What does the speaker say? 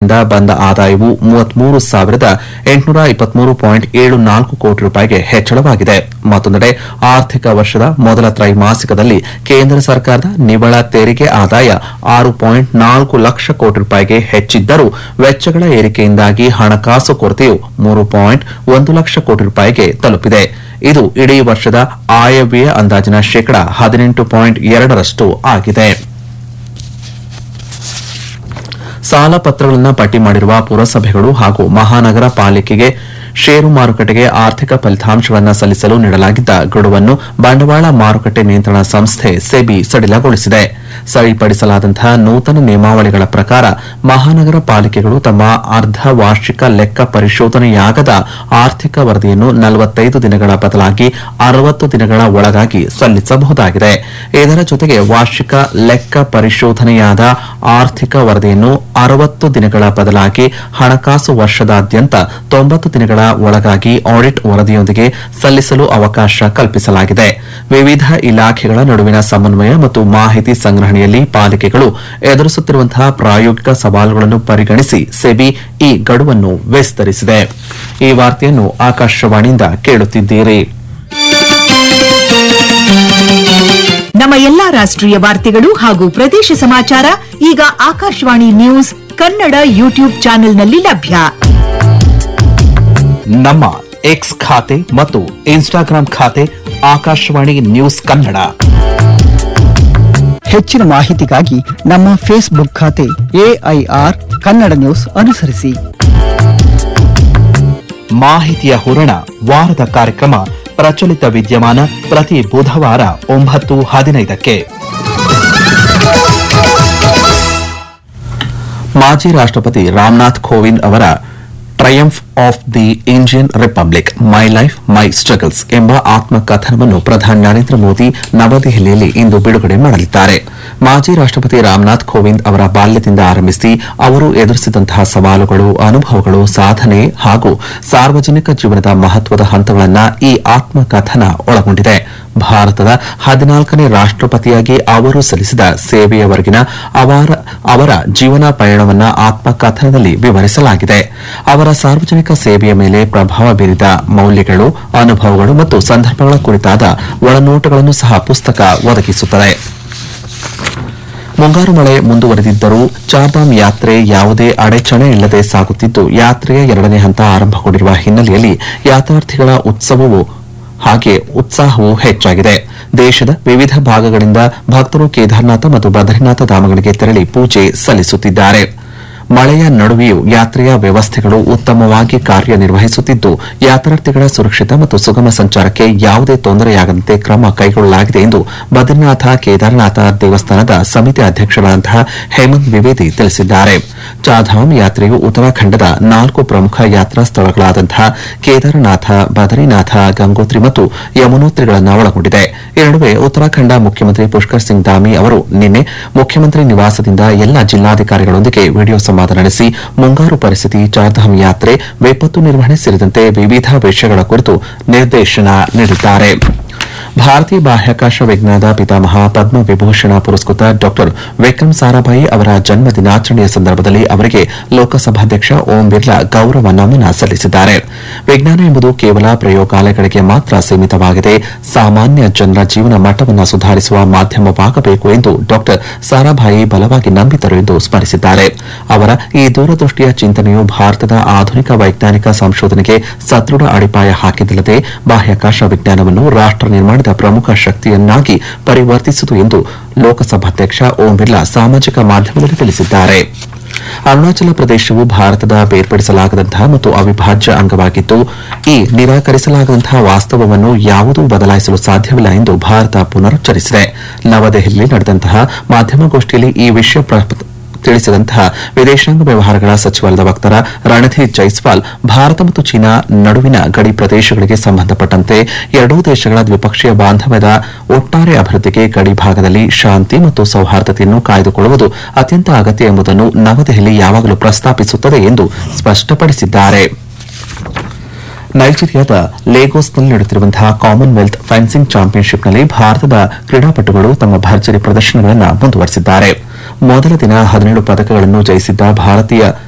ವಹಿವಾಟಿನಿಂದ ಬಂದ ಆದಾಯವು ಮೂವತ್ಮೂರು ಸಾವಿರದ ಎಂಟುನೂರ ಇಪ್ಪತ್ಮೂರು ಪಾಯಿಂಟ್ ಏಳು ನಾಲ್ಕು ಕೋಟಿ ರೂಪಾಯಿಗೆ ಹೆಚ್ಚಳವಾಗಿದೆ ಮತ್ತೊಂದೆಡೆ ಆರ್ಥಿಕ ವರ್ಷದ ಮೊದಲ ತ್ರೈಮಾಸಿಕದಲ್ಲಿ ಕೇಂದ್ರ ಸರ್ಕಾರದ ನಿವ್ವಳ ತೆರಿಗೆ ಆದಾಯ ಆರು ಪಾಯಿಂಟ್ ನಾಲ್ಕು ಲಕ್ಷ ಕೋಟಿ ರೂಪಾಯಿಗೆ ಹೆಚ್ಚಿದ್ದರೂ ವೆಚ್ಚಗಳ ಏರಿಕೆಯಿಂದಾಗಿ ಹಣಕಾಸು ಕೊರತೆಯು ಮೂರು ಪಾಯಿಂಟ್ ಒಂದು ಲಕ್ಷ ಕೋಟಿ ರೂಪಾಯಿಗೆ ತಲುಪಿದೆ ಇದು ಇಡೀ ವರ್ಷದ ಆಯವ್ಯಯ ಅಂದಾಜಿನ ಶೇಕಡಾ ಹದಿನೆಂಟು ಪಾಯಿಂಟ್ ಎರಡರಷ್ಟು ಆಗಿದೆ ಸಾಲ ಪತ್ರಗಳನ್ನು ಪಟ್ಟಿ ಮಾಡಿರುವ ಪುರಸಭೆಗಳು ಹಾಗೂ ಮಹಾನಗರ ಪಾಲಿಕೆಗೆ ಷೇರು ಮಾರುಕಟ್ಟೆಗೆ ಆರ್ಥಿಕ ಫಲಿತಾಂಶಗಳನ್ನು ಸಲ್ಲಿಸಲು ನೀಡಲಾಗಿದ್ದ ಗಡುವನ್ನು ಬಂಡವಾಳ ಮಾರುಕಟ್ಟೆ ನಿಯಂತ್ರಣ ಸಂಸ್ಥೆ ಸೆಬಿ ಸಡಿಲಗೊಳಿಸಿದೆ ಸರಿಪಡಿಸಲಾದಂತಹ ನೂತನ ನಿಯಮಾವಳಿಗಳ ಪ್ರಕಾರ ಮಹಾನಗರ ಪಾಲಿಕೆಗಳು ತಮ್ಮ ಅರ್ಧ ವಾರ್ಷಿಕ ಲೆಕ್ಕ ಪರಿಶೋಧನೆಯಾಗದ ಆರ್ಥಿಕ ವರದಿಯನ್ನು ನಲವತ್ತೈದು ದಿನಗಳ ಬದಲಾಗಿ ಅರವತ್ತು ದಿನಗಳ ಒಳಗಾಗಿ ಸಲ್ಲಿಸಬಹುದಾಗಿದೆ ಇದರ ಜೊತೆಗೆ ವಾರ್ಷಿಕ ಲೆಕ್ಕ ಪರಿಶೋಧನೆಯಾದ ಆರ್ಥಿಕ ವರದಿಯನ್ನು ಅರವತ್ತು ದಿನಗಳ ಬದಲಾಗಿ ಹಣಕಾಸು ವರ್ಷದಾದ್ಯಂತ ತೊಂಬತ್ತು ದಿನಗಳ ಒಳಗಾಗಿ ಆಡಿಟ್ ವರದಿಯೊಂದಿಗೆ ಸಲ್ಲಿಸಲು ಅವಕಾಶ ಕಲ್ಪಿಸಲಾಗಿದೆ ವಿವಿಧ ಇಲಾಖೆಗಳ ನಡುವಿನ ಸಮನ್ವಯ ಮತ್ತು ಮಾಹಿತಿ ಸಂಗ್ರಹಣೆಯಲ್ಲಿ ಪಾಲಿಕೆಗಳು ಎದುರಿಸುತ್ತಿರುವಂತಹ ಪ್ರಾಯೋಗಿಕ ಸವಾಲುಗಳನ್ನು ಪರಿಗಣಿಸಿ ಸೆಬಿ ಈ ಗಡುವನ್ನು ವಿಸ್ತರಿಸಿದೆ ಈ ವಾರ್ತೆಯನ್ನು ಆಕಾಶವಾಣಿಯಿಂದ ಕೇಳುತ್ತಿದ್ದೀರಿ ನಮ್ಮ ಎಲ್ಲಾ ರಾಷ್ಟ್ರೀಯ ವಾರ್ತೆಗಳು ಹಾಗೂ ಪ್ರದೇಶ ಸಮಾಚಾರ ಈಗ ಆಕಾಶವಾಣಿ ನ್ಯೂಸ್ ಕನ್ನಡ ಯೂಟ್ಯೂಬ್ ಚಾನೆಲ್ನಲ್ಲಿ ಲಭ್ಯ ನಮ್ಮ ಎಕ್ಸ್ ಖಾತೆ ಮತ್ತು ಇನ್ಸ್ಟಾಗ್ರಾಂ ಖಾತೆ ಆಕಾಶವಾಣಿ ನ್ಯೂಸ್ ಕನ್ನಡ ಹೆಚ್ಚಿನ ಮಾಹಿತಿಗಾಗಿ ನಮ್ಮ ಫೇಸ್ಬುಕ್ ಖಾತೆ ಎಐಆರ್ ಕನ್ನಡ ನ್ಯೂಸ್ ಅನುಸರಿಸಿ ಮಾಹಿತಿಯ ಹೂರಣ ವಾರದ ಕಾರ್ಯಕ್ರಮ ಪ್ರಚಲಿತ ವಿದ್ಯಮಾನ ಪ್ರತಿ ಬುಧವಾರ ಒಂಬತ್ತು ಹದಿನೈದಕ್ಕೆ ಮಾಜಿ ರಾಷ್ಟ್ರಪತಿ ರಾಮನಾಥ್ ಕೋವಿಂದ್ ಅವರ triumph of the Indian republic my life my struggles ಎಂಬ ಆತ್ಮಕಥನವನ್ನು ಪ್ರಧಾನಿ ನರೇಂದ್ರ ಮೋದಿ ನವದೆಹಲಿಯಲ್ಲಿ ಇಂದು ಬಿಡುಗಡೆ ಮಾಡಲಿದ್ದಾರೆ ಮಾಜಿ ರಾಷ್ಟ್ರಪತಿ ರಾಮನಾಥ್ ಕೋವಿಂದ್ ಅವರ ಬಾಲ್ಯದಿಂದ ಆರಂಭಿಸಿ ಅವರು ಎದುರಿಸಿದಂತಹ ಸವಾಲುಗಳು ಅನುಭವಗಳು ಸಾಧನೆ ಹಾಗೂ ಸಾರ್ವಜನಿಕ ಜೀವನದ ಮಹತ್ವದ ಹಂತಗಳನ್ನು ಈ ಆತ್ಮಕಥನ ಒಳಗೊಂಡಿದೆ ಭಾರತದ ಹದಿನಾಲ್ಕನೇ ರಾಷ್ಟ್ರಪತಿಯಾಗಿ ಅವರು ಸಲ್ಲಿಸಿದ ಸೇವೆಯವರೆಗಿನ ಅವರ ಅವರ ಜೀವನ ಪಯಣವನ್ನ ಆತ್ಮಕಥನದಲ್ಲಿ ವಿವರಿಸಲಾಗಿದೆ ಅವರ ಸಾರ್ವಜನಿಕ ಸೇವೆಯ ಮೇಲೆ ಪ್ರಭಾವ ಬೀರಿದ ಮೌಲ್ಯಗಳು ಅನುಭವಗಳು ಮತ್ತು ಸಂದರ್ಭಗಳ ಕುರಿತಾದ ಒಳನೋಟಗಳನ್ನು ಸಹ ಪುಸ್ತಕ ಒದಗಿಸುತ್ತದೆ ಮುಂಗಾರು ಮಳೆ ಮುಂದುವರೆದಿದ್ದರೂ ಚಾರ್ಧಾಮ್ ಯಾತ್ರೆ ಯಾವುದೇ ಅಡೆಚಣೆ ಇಲ್ಲದೆ ಸಾಗುತ್ತಿದ್ದು ಯಾತ್ರೆಯ ಎರಡನೇ ಹಂತ ಆರಂಭಗೊಂಡಿರುವ ಹಿನ್ನೆಲೆಯಲ್ಲಿ ಯಾತ್ರಾರ್ಥಿಗಳ ಉತ್ಸವವು ಹಾಗೆ ಉತ್ಸಾಹವೂ ಹೆಚ್ಚಾಗಿದೆ ದೇಶದ ವಿವಿಧ ಭಾಗಗಳಿಂದ ಭಕ್ತರು ಕೇದಾರ್ನಾಥ ಮತ್ತು ಬದ್ರಿನಾಥ ಧಾಮಗಳಿಗೆ ತೆರಳಿ ಪೂಜೆ ಸಲ್ಲಿಸುತ್ತಿದ್ದಾರೆ ಮಳೆಯ ನಡುವೆಯೂ ಯಾತ್ರೆಯ ವ್ಯವಸ್ಥೆಗಳು ಉತ್ತಮವಾಗಿ ಕಾರ್ಯನಿರ್ವಹಿಸುತ್ತಿದ್ದು ಯಾತ್ರಾರ್ಥಿಗಳ ಸುರಕ್ಷಿತ ಮತ್ತು ಸುಗಮ ಸಂಚಾರಕ್ಕೆ ಯಾವುದೇ ತೊಂದರೆಯಾಗದಂತೆ ಕ್ರಮ ಕೈಗೊಳ್ಳಲಾಗಿದೆ ಎಂದು ಬದ್ರಿನಾಥ ಕೇದಾರನಾಥ ದೇವಸ್ಥಾನದ ಸಮಿತಿ ಅಧ್ಯಕ್ಷರಾದಂತಹ ಹೇಮಂತ್ ದ್ವಿವೇದಿ ತಿಳಿಸಿದ್ದಾರೆ ಚಾಧಾಮ್ ಯಾತ್ರೆಯು ಉತ್ತರಾಖಂಡದ ನಾಲ್ಕು ಪ್ರಮುಖ ಯಾತ್ರಾ ಸ್ಥಳಗಳಾದಂತಹ ಕೇದಾರನಾಥ ಬದರಿನಾಥ ಗಂಗೋತ್ರಿ ಮತ್ತು ಯಮುನೋತ್ರಿಗಳನ್ನು ಒಳಗೊಂಡಿದೆ ಈ ನಡುವೆ ಉತ್ತರಾಖಂಡ ಮುಖ್ಯಮಂತ್ರಿ ಪುಷ್ಕರ್ ಸಿಂಗ್ ಧಾಮಿ ಅವರು ನಿನ್ನೆ ಮುಖ್ಯಮಂತ್ರಿ ನಿವಾಸದಿಂದ ಎಲ್ಲ ಜಿಲ್ಲಾಧಿಕಾರಿಗಳೊಂದಿಗೆ ವಿಡಿಯೋ ಸಂವಾದ ನಡೆಸಿ ಮುಂಗಾರು ಪರಿಸ್ಥಿತಿ ಚಾರ್ಧಾಮ್ ಯಾತ್ರೆ ವಿಪತ್ತು ನಿರ್ವಹಣೆ ಸೇರಿದಂತೆ ವಿವಿಧ ವಿಷಯಗಳ ಕುರಿತು ನಿರ್ದೇಶನ ನೀಡಿದ್ದಾರೆ ಭಾರತೀಯ ಬಾಹ್ಯಾಕಾಶ ವಿಜ್ಞಾನದ ಪಿತಾಮಹ ಪದ್ಮ ವಿಭೂಷಣ ಪುರಸ್ಕೃತ ಡಾ ವಿಕ್ರಮ್ ಸಾರಾಭಾಯಿ ಅವರ ಜನ್ಮ ದಿನಾಚರಣೆಯ ಸಂದರ್ಭದಲ್ಲಿ ಅವರಿಗೆ ಲೋಕಸಭಾಧ್ಯಕ್ಷ ಓಂ ಬಿರ್ಲಾ ಗೌರವ ನಮನ ಸಲ್ಲಿಸಿದ್ದಾರೆ ವಿಜ್ಞಾನ ಎಂಬುದು ಕೇವಲ ಪ್ರಯೋಗಾಲಯಗಳಿಗೆ ಮಾತ್ರ ಸೀಮಿತವಾಗಿದೆ ಸಾಮಾನ್ಯ ಜನರ ಜೀವನ ಮಟ್ಟವನ್ನು ಸುಧಾರಿಸುವ ಮಾಧ್ಯಮವಾಗಬೇಕು ಎಂದು ಡಾ ಸಾರಾಭಾಯಿ ಬಲವಾಗಿ ನಂಬಿದರು ಎಂದು ಸ್ಮರಿಸಿದ್ದಾರೆ ಅವರ ಈ ದೂರದೃಷ್ಟಿಯ ಚಿಂತನೆಯು ಭಾರತದ ಆಧುನಿಕ ವೈಜ್ಞಾನಿಕ ಸಂಶೋಧನೆಗೆ ಸದೃಢ ಅಡಿಪಾಯ ಹಾಕಿದಲ್ಲದೆ ಬಾಹ್ಯಾಕಾಶ ವಿಜ್ಞಾನವನ್ನು ರಾಷ್ಟ ನಿರ್ಮಾಣದ ಪ್ರಮುಖ ಶಕ್ತಿಯನ್ನಾಗಿ ಪರಿವರ್ತಿಸಿತು ಎಂದು ಲೋಕಸಭಾಧ್ಯಕ್ಷ ಓಂ ಬಿರ್ಲಾ ಸಾಮಾಜಿಕ ಮಾಧ್ಯಮದಲ್ಲಿ ತಿಳಿಸಿದ್ದಾರೆ ಅರುಣಾಚಲ ಪ್ರದೇಶವು ಭಾರತದ ಬೇರ್ಪಡಿಸಲಾಗದಂತಹ ಮತ್ತು ಅವಿಭಾಜ್ಯ ಅಂಗವಾಗಿದ್ದು ಈ ನಿರಾಕರಿಸಲಾಗದಂತಹ ವಾಸ್ತವವನ್ನು ಯಾವುದೂ ಬದಲಾಯಿಸಲು ಸಾಧ್ಯವಿಲ್ಲ ಎಂದು ಭಾರತ ಪುನರುಚ್ಚರಿಸಿದೆ ನವದೆಹಲಿಯಲ್ಲಿ ನಡೆದಂತಹ ಮಾಧ್ಯಮಗೋಷ್ಠಿಯಲ್ಲಿ ಈ ವಿಷಯ ಪ್ರ- ತಿಳಿಸಿದಂತಹ ವಿದೇಶಾಂಗ ವ್ಯವಹಾರಗಳ ಸಚಿವಾಲಯದ ವಕ್ತಾರ ರಣಧೀರ್ ಜೈಸ್ವಾಲ್ ಭಾರತ ಮತ್ತು ಚೀನಾ ನಡುವಿನ ಗಡಿ ಪ್ರದೇಶಗಳಿಗೆ ಸಂಬಂಧಪಟ್ಟಂತೆ ಎರಡೂ ದೇಶಗಳ ದ್ವಿಪಕ್ಷೀಯ ಬಾಂಧವ್ಯದ ಒಟ್ಟಾರೆ ಅಭಿವೃದ್ಧಿಗೆ ಗಡಿ ಭಾಗದಲ್ಲಿ ಶಾಂತಿ ಮತ್ತು ಸೌಹಾರ್ದತೆಯನ್ನು ಕಾಯ್ದುಕೊಳ್ಳುವುದು ಅತ್ಯಂತ ಅಗತ್ಯ ಎಂಬುದನ್ನು ನವದೆಹಲಿ ಯಾವಾಗಲೂ ಪ್ರಸ್ತಾಪಿಸುತ್ತದೆ ಎಂದು ಸ್ಪಷ್ಟಪಡಿಸಿದ್ದಾರೆ ನೈಜೀರಿಯಾದ ಲೇಗೋಸ್ನಲ್ಲಿ ನಡೆಯುತ್ತಿರುವಂತಹ ಕಾಮನ್ವೆಲ್ತ್ ಫೆನ್ಸಿಂಗ್ ಚಾಂಪಿಯನ್ಶಿಪ್ನಲ್ಲಿ ಭಾರತದ ಕ್ರೀಡಾಪಟುಗಳು ತಮ್ಮ ಭರ್ಜರಿ ಪ್ರದರ್ಶನಗಳನ್ನು ಮುಂದುವರೆಸಿದ್ದಾರೆ ಮೊದಲ ದಿನ ಹದಿನೇಳು ಪದಕಗಳನ್ನು ಜಯಿಸಿದ್ದ ಭಾರತೀಯ